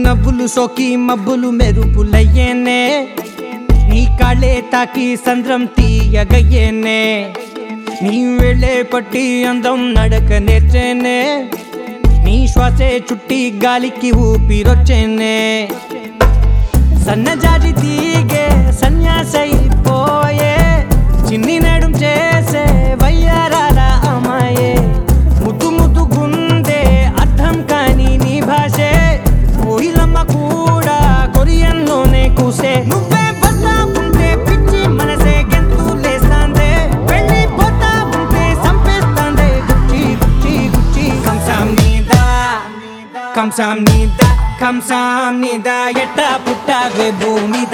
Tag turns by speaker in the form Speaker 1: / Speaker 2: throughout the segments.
Speaker 1: నవ్వులు సోకి మబ్బులు మెరుపులయ్యేనే నీ కాళ్ళే తాకి సంద్రం తీయగయ్యేనే నీ వెళ్ళే పట్టి అందం నడక నేర్చేనే నీ శ్వాసే చుట్టి గాలికి ఊపిరొచ్చేనే సన్నజాజి తీగే సన్యాసైపోయే చిన్ని నడుం చేసే వయ్యారాల అమ్మాయే ముద్దు ముద్దు గుందే అర్థం కాని నీ భాషే కోయిలమ్మ కూడా కొరియన్లోనే కూసే నువ్వే బస్తా ఉంటే పిచ్చి మనసే గెంతు లేస్తాందే వెళ్ళి పోతా ఉంటే సంపేస్తాందే గుచ్చి గుచ్చి గుచ్చి కంసాం నీదా కంసాం నీదా కంసాం నీదా ఎట్ట పుట్టావే భూమిద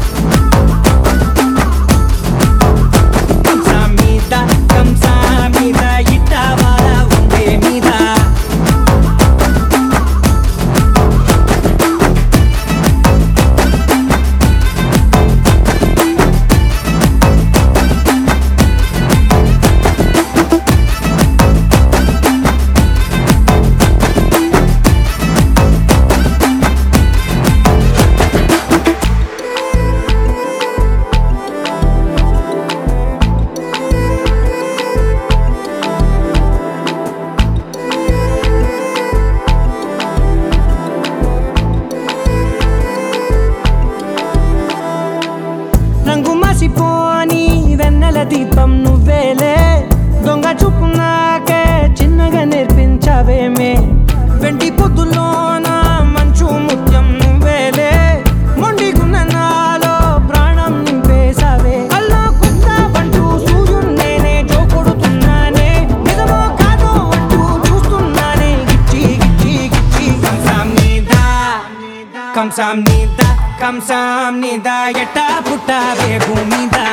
Speaker 1: కంసాం మీద కంసాం మీద ఇట్ట వార ఉండే మీద రంగు మసిపోని వెన్నెల దీపం నువ్వేలే దొంగ చూపు నాకే చిన్నగా నేర్పించవేమే వెండి పొద్దులోన మంచు ముత్యం నువ్వేలే మొండిగున్న నాలో ప్రాణం నింపేశావే అల్లా కొత్త పంటూ సూర్యున్నేనే జోకొడుతున్నానే నిజమో కాదో అంటూ చూస్తున్నానే గిచ్చి గిచ్చి గిచ్చి కంసాం నీదా కంసాం నీదా కంసాం నీదా ఎట్టా పుట్టావే భూమిదా